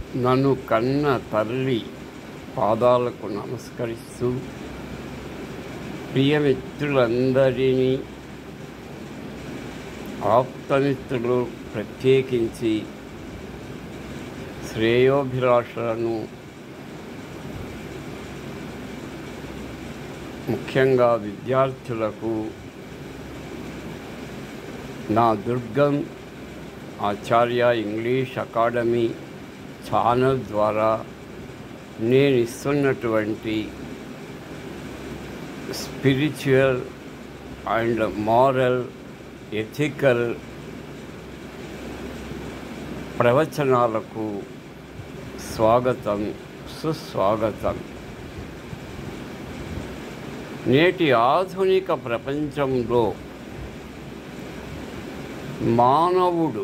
నన్ను కన్న తల్లి పాదాలకు నమస్కరిస్తూ ప్రియమిత్రులందరినీ ఆప్తమిత్రులు ప్రత్యేకించి శ్రేయోభిలాషలను ముఖ్యంగా విద్యార్థులకు నా Durgam Acharya English academy channel ద్వారా నేను ఇస్తున్నటువంటి స్పిరిచువల్ అండ్ మారల్ ఎథికల్ ప్రవచనాలకు స్వాగతం సుస్వాగతం నేటి ఆధునిక ప్రపంచంలో మానవుడు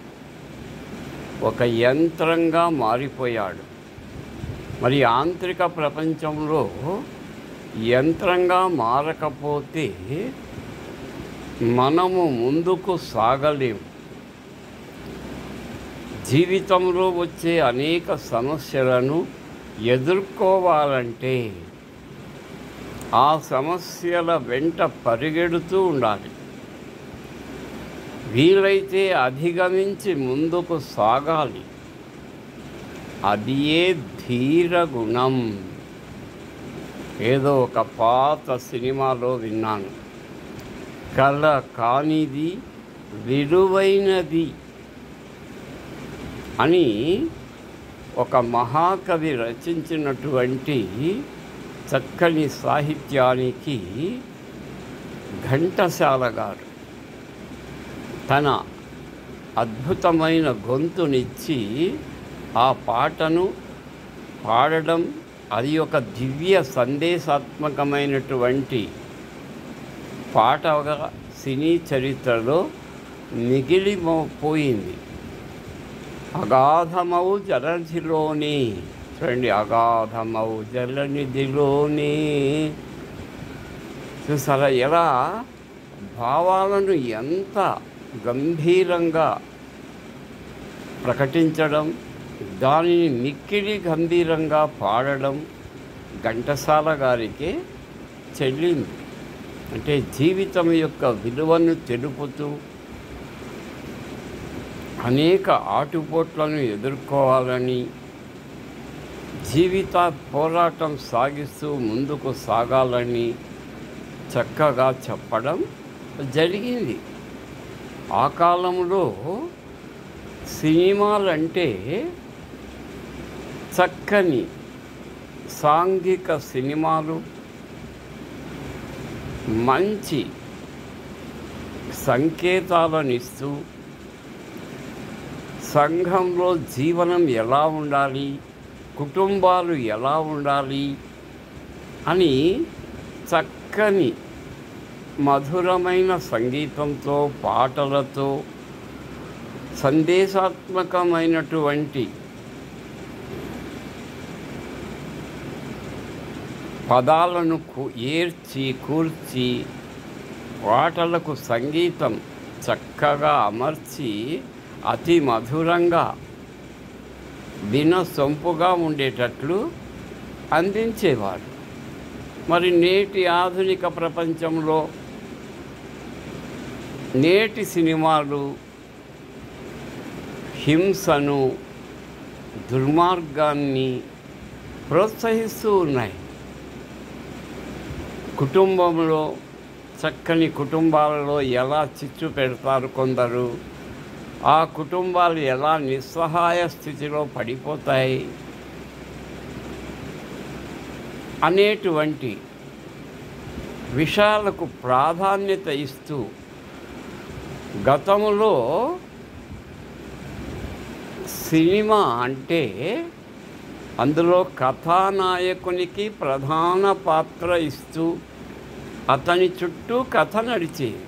ఒక యంత్రంగా మారిపోయాడు మరి యాంత్రిక ప్రపంచంలో యంత్రంగా మారకపోతే మనము ముందుకు సాగలేము జీవితంలో వచ్చే అనేక సమస్యలను ఎదుర్కోవాలంటే ఆ సమస్యల వెంట పరిగెడుతూ ఉండాలి వీలైతే అధిగమించి ముందుకు సాగాలి అది ఏ ధీర గుణం ఏదో ఒక పాత సినిమాలో విన్నాను కళ కానిది విలువైనది అని ఒక మహాకవి రచించినటువంటి చక్కని సాహిత్యానికి ఘంటసాల గారు తన అద్భుతమైన గొంతునిచ్చి ఆ పాటను పాడడం అది ఒక దివ్య సందేశాత్మకమైనటువంటి పాటగా సినీ చరిత్రలో మిగిలిపోయింది అగాధమౌ జలనిధిలోని చూడండి అగాధమౌ జలనిధిలోని చూసారా ఎలా భావాలను ఎంత గంభీరంగా ప్రకటించడం దానిని మిక్కిలి గంభీరంగా పాడడం ఘంటసాల గారికి చెల్లింది అంటే జీవితం యొక్క విలువను తెలుపుతూ అనేక ఆటుపోట్లను ఎదుర్కోవాలని జీవిత పోరాటం సాగిస్తూ ముందుకు సాగాలని చక్కగా చెప్పడం జరిగింది ఆ కాలంలో సినిమాలంటే చక్కని సాంఘిక సినిమాలు మంచి సంకేతాలను ఇస్తూ సంఘంలో జీవనం ఎలా ఉండాలి కుటుంబాలు ఎలా ఉండాలి అని చక్కని మధురమైన సంగీతంతో పాటలతో సందేశాత్మకమైనటువంటి పదాలను కు- ఏర్చి కూర్చి పాటలకు సంగీతం చక్కగా అమర్చి అతి మధురంగా వినసొంపుగా ఉండేటట్లు అందించేవారు మరి నేటి ఆధునిక ప్రపంచంలో నేటి సినిమాలు హింసను దుర్మార్గాన్ని ప్రోత్సహిస్తూ ఉన్నాయి కుటుంబంలో చక్కని కుటుంబాలలో ఎలా చిచ్చు పెడతారు కొందరు ఆ కుటుంబాలు ఎలా నిస్సహాయ స్థితిలో పడిపోతాయి అనేటువంటి విషయాలకు ప్రాధాన్యత ఇస్తూ గతంలో సినిమా అంటే అందులో కథానాయకునికి ప్రధాన పాత్ర ఇస్తూ అతని చుట్టూ కథ నడిచేది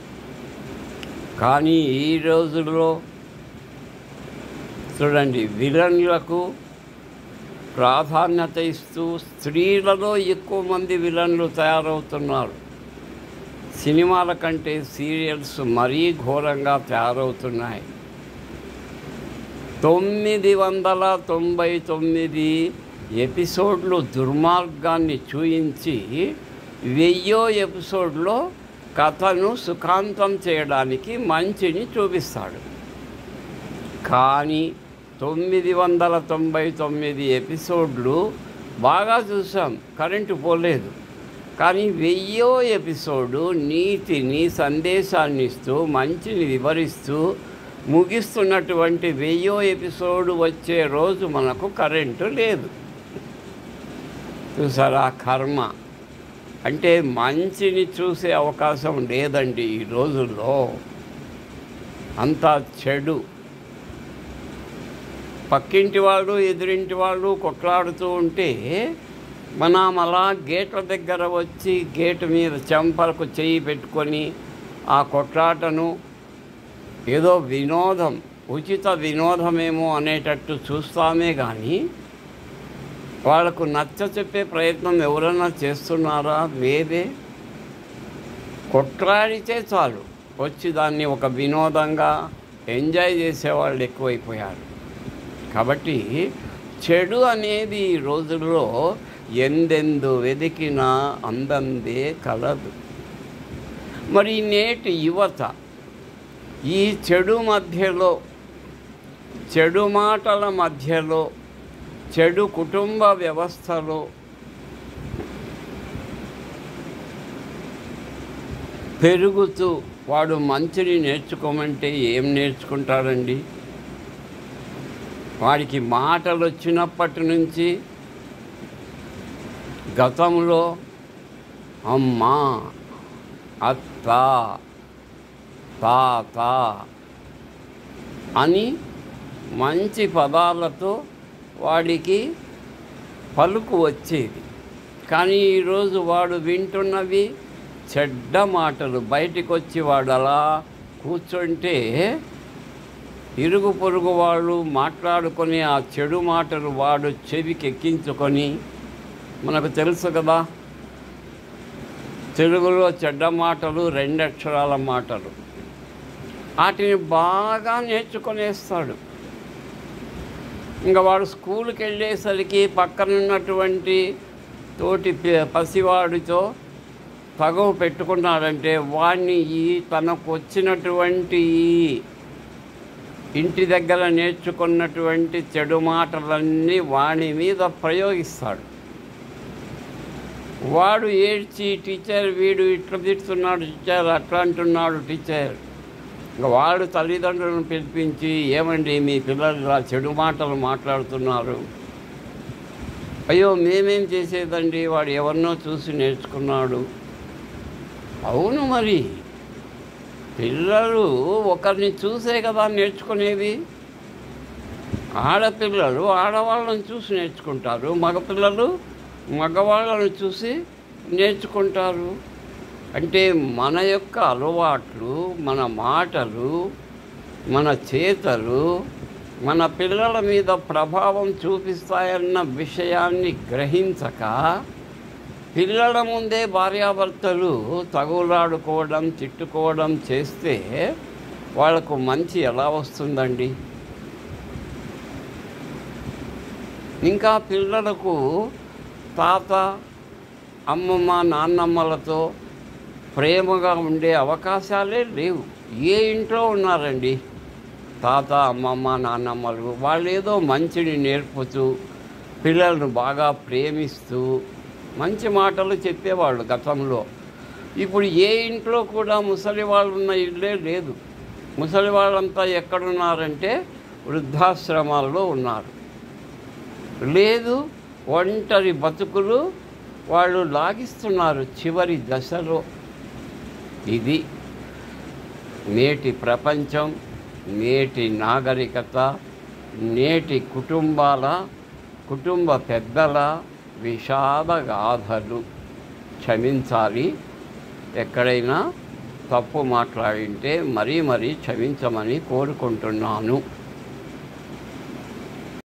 కానీ ఈ రోజుల్లో చూడండి విలన్లకు ప్రాధాన్యత ఇస్తూ స్త్రీలలో ఎక్కువ మంది విలన్లు తయారవుతున్నారు సినిమాల కంటే సీరియల్స్ మరీ ఘోరంగా తయారవుతున్నాయి తొమ్మిది వందల తొంభై తొమ్మిది ఎపిసోడ్లు దుర్మార్గాన్ని చూయించి వెయ్యో ఎపిసోడ్లో కథను సుఖాంతం చేయడానికి మంచిని చూపిస్తాడు కానీ తొమ్మిది వందల తొంభై తొమ్మిది ఎపిసోడ్లు బాగా చూసాం కరెంటు పోలేదు కానీ వెయ్యో ఎపిసోడు నీతిని సందేశాన్ని ఇస్తూ మంచిని వివరిస్తూ ముగిస్తున్నటువంటి వెయ్యో ఎపిసోడు వచ్చే రోజు మనకు కరెంటు లేదు చూసారా కర్మ అంటే మంచిని చూసే అవకాశం లేదండి ఈ రోజుల్లో అంతా చెడు పక్కింటి వాళ్ళు ఎదురింటి వాళ్ళు కొట్లాడుతూ ఉంటే మనం అలా గేట్ల దగ్గర వచ్చి గేటు మీద చెంపలకు చెయ్యి పెట్టుకొని ఆ కొట్లాటను ఏదో వినోదం ఉచిత వినోదమేమో అనేటట్టు చూస్తామే కానీ వాళ్ళకు నచ్చ చెప్పే ప్రయత్నం ఎవరైనా చేస్తున్నారా లేదే కొట్లాడితే చాలు వచ్చి దాన్ని ఒక వినోదంగా ఎంజాయ్ చేసేవాళ్ళు ఎక్కువైపోయారు కాబట్టి చెడు అనేది ఈ రోజుల్లో ఎందెందు వెతికినా అందందే కలదు మరి నేటి యువత ఈ చెడు మధ్యలో చెడు మాటల మధ్యలో చెడు కుటుంబ వ్యవస్థలో పెరుగుతూ వాడు మంచిని నేర్చుకోమంటే ఏం నేర్చుకుంటారండి వాడికి మాటలు వచ్చినప్పటి నుంచి గతంలో అమ్మా అత్త తాత అని మంచి పదాలతో వాడికి పలుకు వచ్చేది కానీ ఈరోజు వాడు వింటున్నవి చెడ్డ మాటలు బయటికి వచ్చి వాడు అలా కూర్చుంటే ఇరుగు పొరుగు వాళ్ళు మాట్లాడుకొని ఆ చెడు మాటలు వాడు చెవికి ఎక్కించుకొని మనకు తెలుసు కదా తెలుగులో చెడ్డ మాటలు రెండు అక్షరాల మాటలు వాటిని బాగా నేర్చుకొనేస్తాడు ఇంకా వాడు స్కూల్కి వెళ్ళేసరికి పక్కనున్నటువంటి తోటి పి- పసివాడితో తగవు పెట్టుకున్నాడంటే వాడిని ఈ తనకు వచ్చినటువంటి ఈ ఇంటి దగ్గర నేర్చుకున్నటువంటి చెడు మాటలన్నీ వాని మీద ప్రయోగిస్తాడు వాడు ఏడ్చి టీచర్ వీడు ఇట్లా తిడుతున్నాడు టీచర్ అట్లా అంటున్నాడు టీచర్ ఇంకా వాడు తల్లిదండ్రులను పిలిపించి ఏమండి మీ పిల్లలు ఇలా చెడు మాటలు మాట్లాడుతున్నారు అయ్యో మేమేం చేసేదండి వాడు ఎవరినో చూసి నేర్చుకున్నాడు అవును మరి పిల్లలు ఒకరిని చూసే కదా నేర్చుకునేది ఆడపిల్లలు ఆడవాళ్ళని చూసి నేర్చుకుంటారు మగపిల్లలు మగవాళ్ళను చూసి నేర్చుకుంటారు అంటే మన యొక్క అలవాట్లు మన మాటలు మన చేతలు మన పిల్లల మీద ప్రభావం చూపిస్తాయన్న విషయాన్ని గ్రహించక పిల్లల ముందే భార్యాభర్తలు తగులాడుకోవడం తిట్టుకోవడం చేస్తే వాళ్ళకు మంచి ఎలా వస్తుందండి ఇంకా పిల్లలకు తాత అమ్మమ్మ నాన్నమ్మలతో ప్రేమగా ఉండే అవకాశాలే లేవు ఏ ఇంట్లో ఉన్నారండి తాత అమ్మమ్మ నాన్నమ్మలు వాళ్ళు ఏదో మంచిని నేర్పుతూ పిల్లలను బాగా ప్రేమిస్తూ మంచి మాటలు చెప్పేవాళ్ళు గతంలో ఇప్పుడు ఏ ఇంట్లో కూడా ముసలి వాళ్ళు ఉన్న ఇల్లే లేదు ముసలి వాళ్ళంతా ఎక్కడున్నారంటే వృద్ధాశ్రమాల్లో ఉన్నారు లేదు ఒంటరి బతుకులు వాళ్ళు లాగిస్తున్నారు చివరి దశలో ఇది నేటి ప్రపంచం నేటి నాగరికత నేటి కుటుంబాల కుటుంబ పెద్దల విషాద గాథలు క్షమించాలి ఎక్కడైనా తప్పు మాట్లాడింటే మరీ మరీ క్షమించమని కోరుకుంటున్నాను